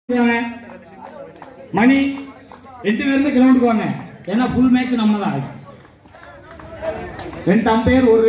வாங்க. மணி ரெண்டு பேருமே கிரவுண்டுக்கு வாங்க ஏன்னா ஃபுல் மேட்ச் நம்ம தான் ரெண்டு அம்பையர் ஒரு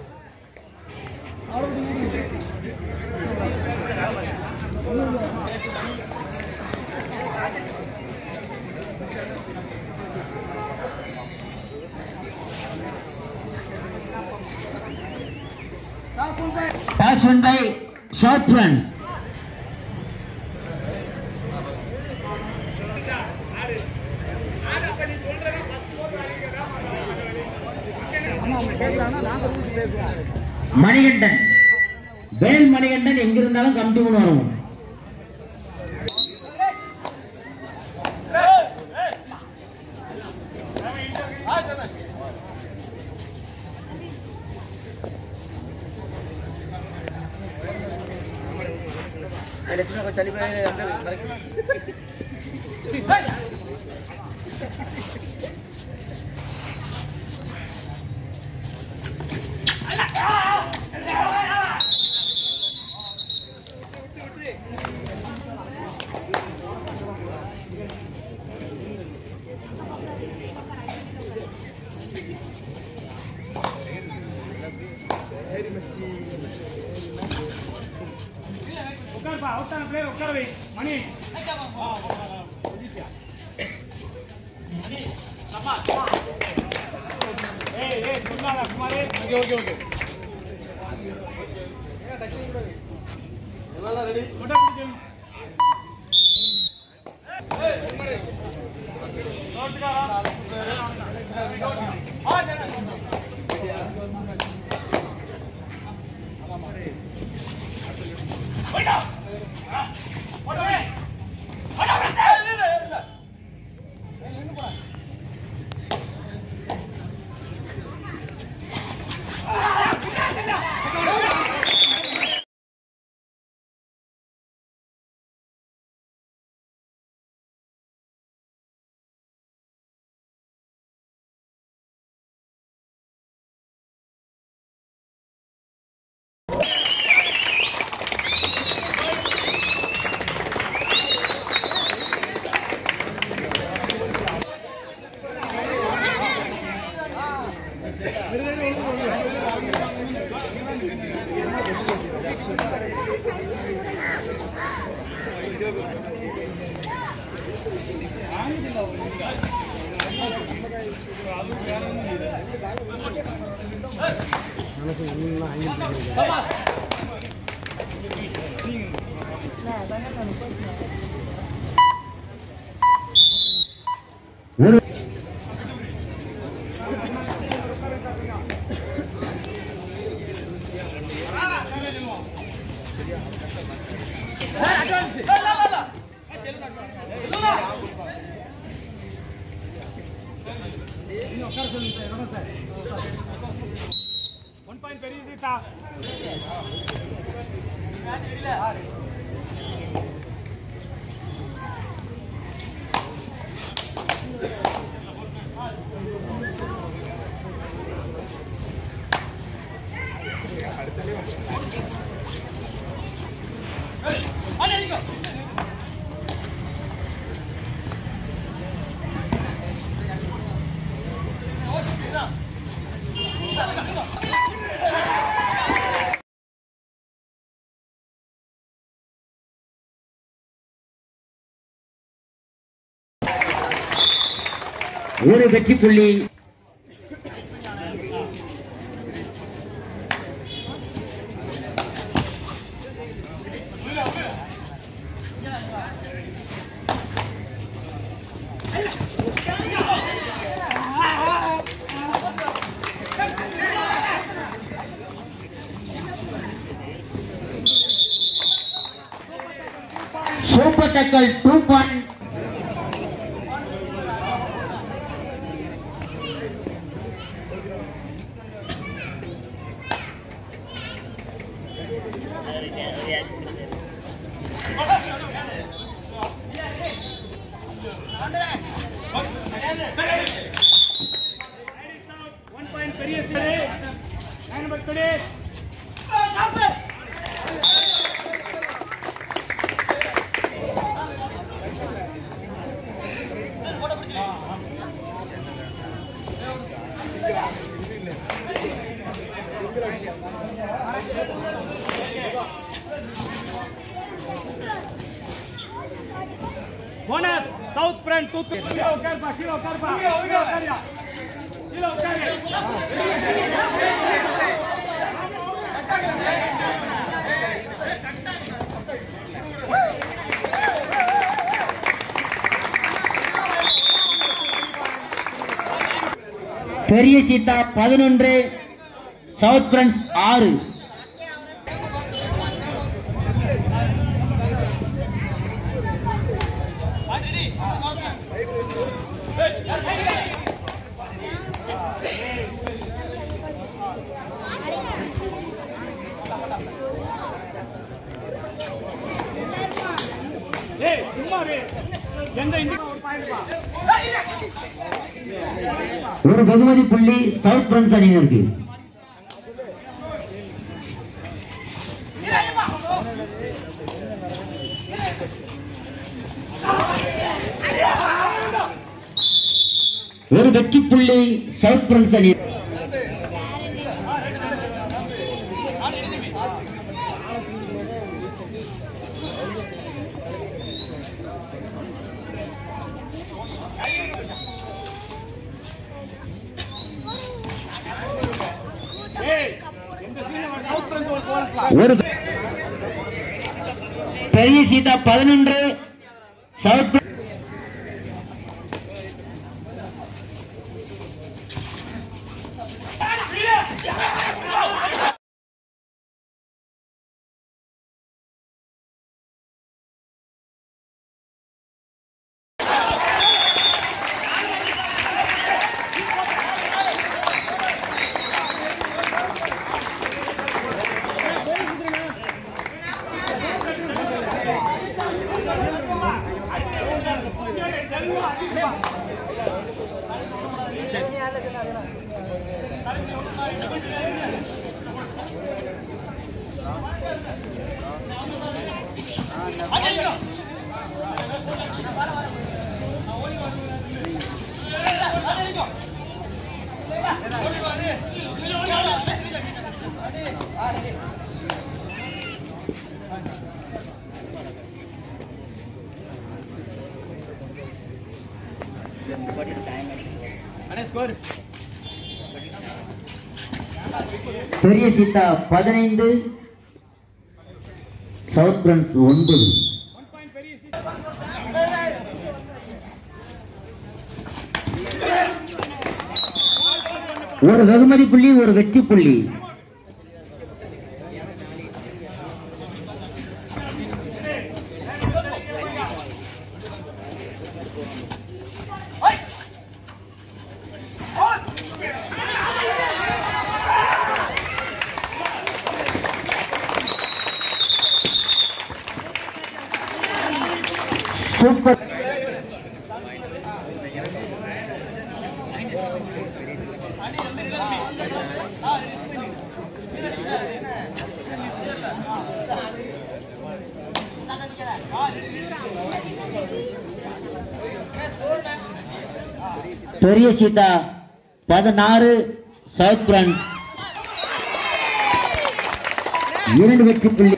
Pass won by short run. Manikandan வேல் மணிகண்டன் எங்க இருந்தாலும் கமிட்டி கொண்டு வரணும் உட்காருப்பா அவுட்டான பிளேயர் உட்கார வை மணி ஏய் ஏய் சொல்லாத குமாரே ஓகே ஓகே ஓகே எல்லாம் ரெடி கொட்டை பிடிச்சு ஒரு ஒன் பாயிண்ட் பெரிய சீட்டா ஒரு வெற்றி புள்ளி super tackle two point one point பெரிய சீட்டு nine number today bonus south front தூக்கு கீழே உட்காருப்பா கீழே உட்காருப்பா கீழே உட்காரியா கீழே உட்காரு பெரிய சீதா பதினொன்று சவுத் பிரான்ஸ் ஆறு ஏய் சும்மா இரு. எந்த இந்தியா ஒரு பாயிண்ட் பா ஒரு பகுமதி புள்ளி சவுத் பிரான்ஸ் அணியினருக்கு ஒரு வெற்றி புள்ளி சவுத் பிரான்ஸ் அணி ஏய் எந்த சீன் சவுத் ஃப்ரண்ட் ஒரு போனஸ்லா ஒரு பெரிய சீதா பதினொன்று சவுத் பிரான்ஸ் பெரிய சீதா பதினைந்து சவுத் பிரான்ஸ் ஒன்பது ஒரு வெகுமதி புள்ளி ஒரு வெற்றி புள்ளி சூப்பர் பெரிய சீதா பதினாறு சவுத் பிரான்ஸ் இரண்டு வெற்றி புள்ளி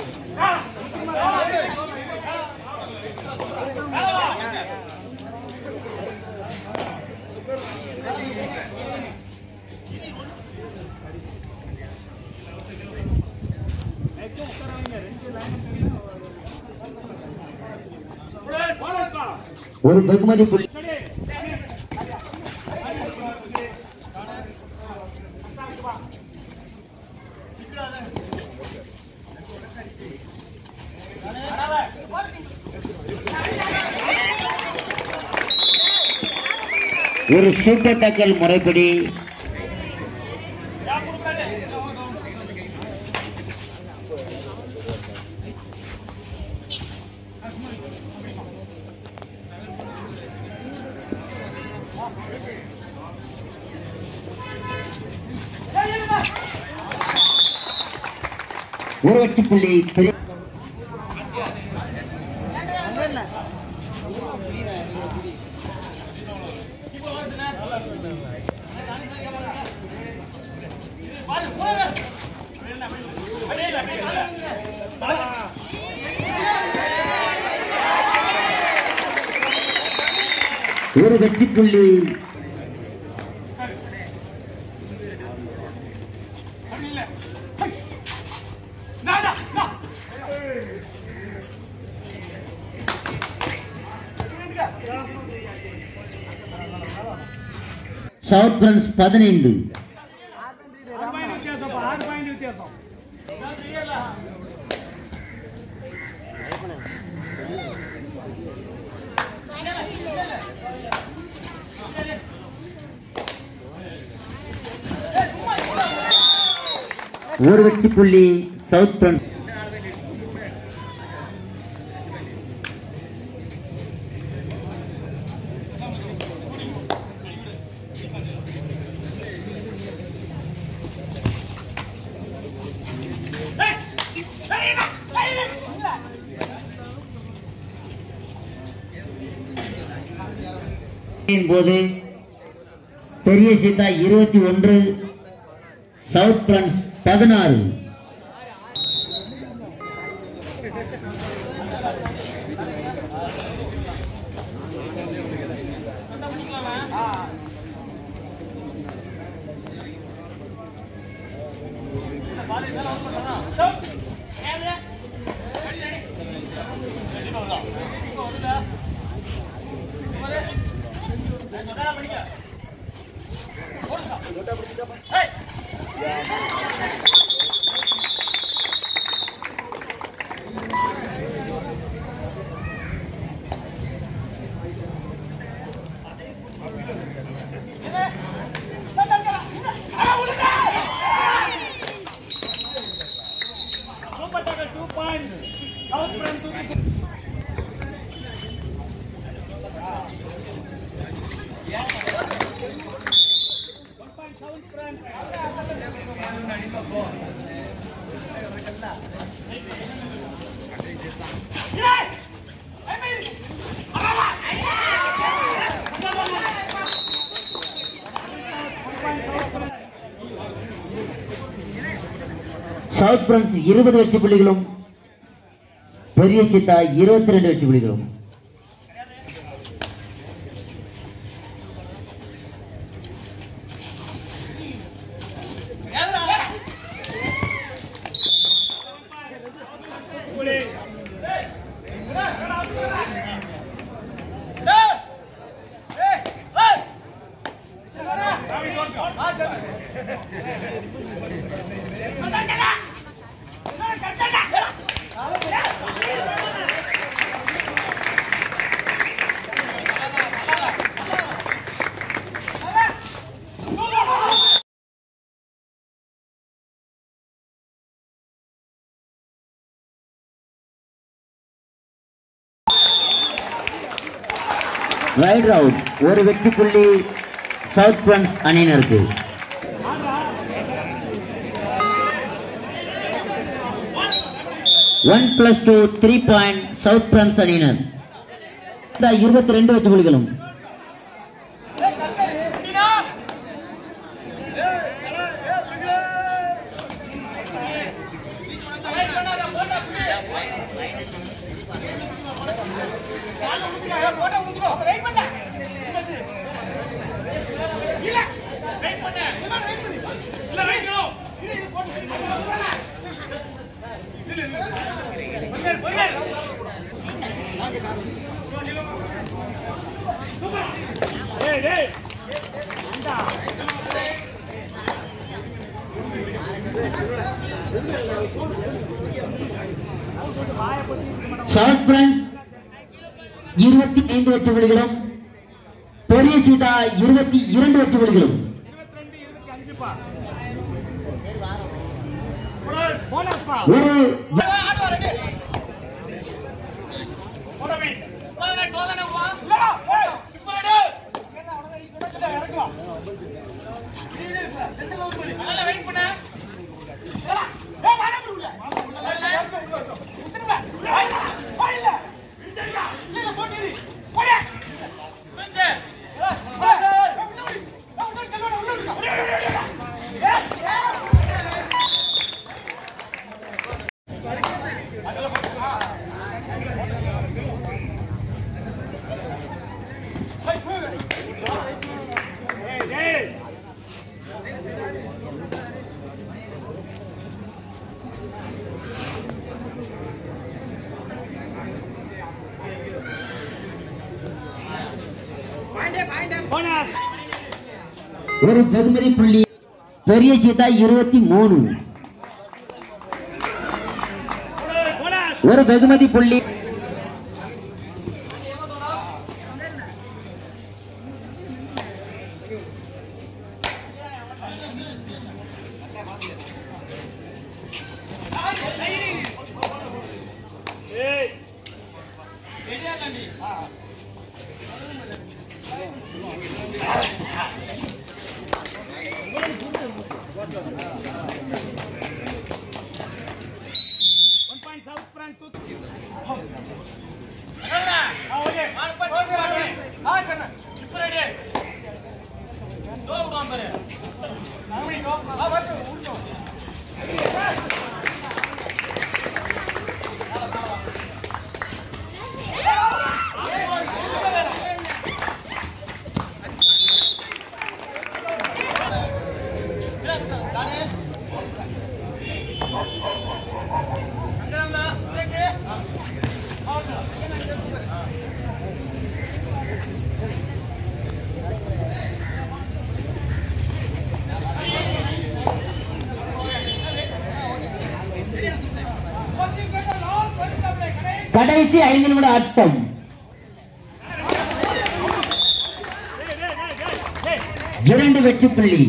போனஸ்பா ஒரு வெகுமதி புள்ளி ஒரு சூப்பர் டக்கல் முறைப்படி ஒரு வெற்றி புள்ளி பெரிய ஒரு வெற்றி புள்ளி சவுத் பிரான்ஸ் பதினைந்து ಆರು ಪಾಯಿಂಟ್ ವ್ಯತ್ಯಾಸಪ್ಪ ಆರು ಪಾಯಿಂಟ್ ವ್ಯತ್ಯಾಸ ஒரு வெற்றி புள்ளி சவுத் பிரான்ஸ் போது பெரிய சீதா இருபத்தி ஒன்று சவுத் பிரான்ஸ் பதினாறு super tackle two point south front south front South France இருபது வெற்றி புள்ளிகளும் பெரிய சீதா இருபத்தி ரெண்டு வெற்றி புள்ளிகளும் ரைட் அவுட் ஒரு வெற்றி புள்ளி சவுத் பிரான்ஸ் அணியினருக்கு one plus two three point South France அணியினர் இருபத்தி ரெண்டு வெற்றி புள்ளிகளும் ஏய் ஏய் சவுத் பிரான்ஸ் இருபத்தி ஐந்து வெற்றி புள்ளிகளும் பெரிய சீதா இருபத்தி இரண்டு வெற்றி புள்ளிகளும் போனஸ்பா ஒரு Hey, ஒரு வெகுமதி புள்ளி பெரிய சீதா இருபத்தி மூணு ஒரு வெகுமதி புள்ளி One point south front two. கடைசி ஐந்து நிமிட ஆட்டம் இரண்டு வெற்றி புள்ளி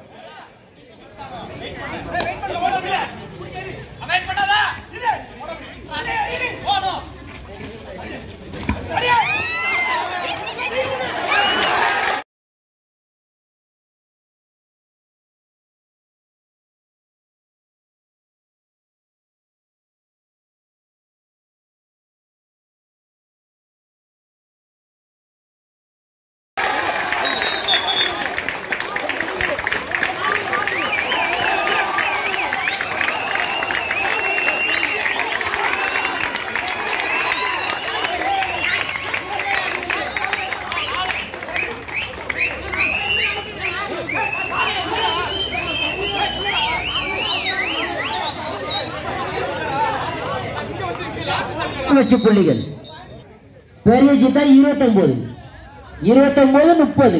வெற்றி புள்ளிகள் பெரிய ஜித்தா இருபத்தி ஒன்பது இருபத்தி ஒன்பது முப்பது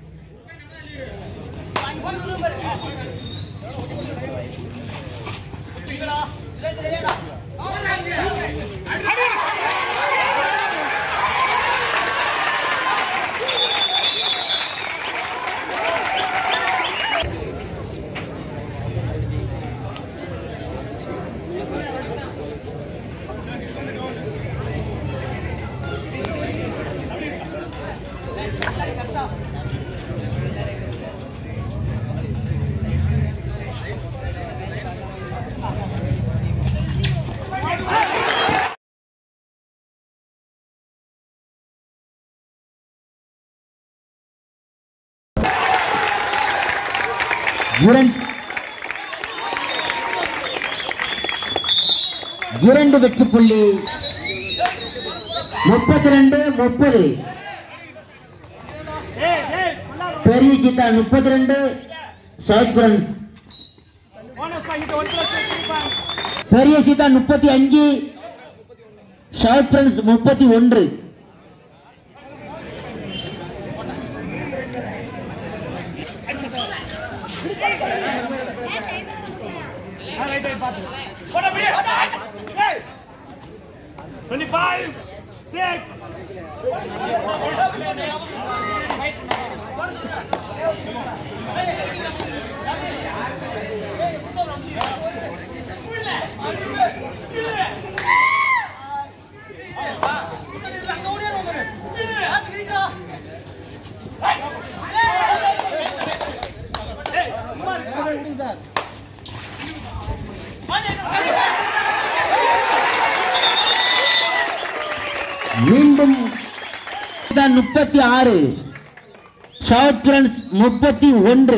இரண்டு இரண்டு வெற்றி புள்ளி முப்பத்தி ரெண்டு முப்பது பெரிய ஜித்தா முப்பத்தி ரெண்டு South France Bonus point, hit one plus two, three points. பெரிய சீதா முப்பத்தி அஞ்சு சவுத் பிரான்ஸ் முப்பத்தி ஒன்று Twenty-five, six. மீண்டும் முப்பத்தி ஆறு சவுத் பிரான்ஸ் முப்பத்தி ஒன்று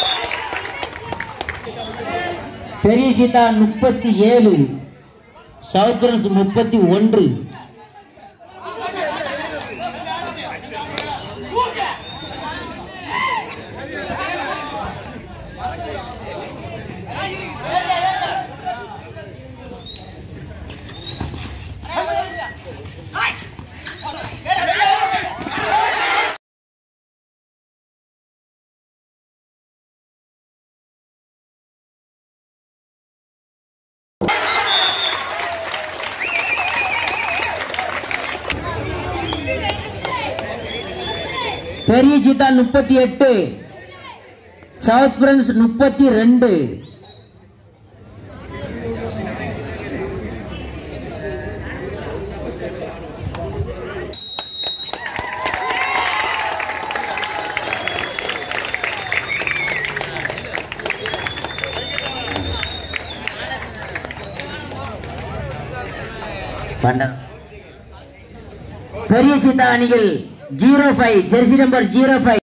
பெரிய சீதா முப்பத்தி ஏழு சவுத் பிரன்ஸ் முப்பத்தி ஒன்று பெரிய சீத்தால் முப்பத்தி எட்டு சவுத் பிரன்ஸ் முப்பத்தி ரெண்டு பண்டர் பெரிய சீதா அணிகள் zero five jersey number zero five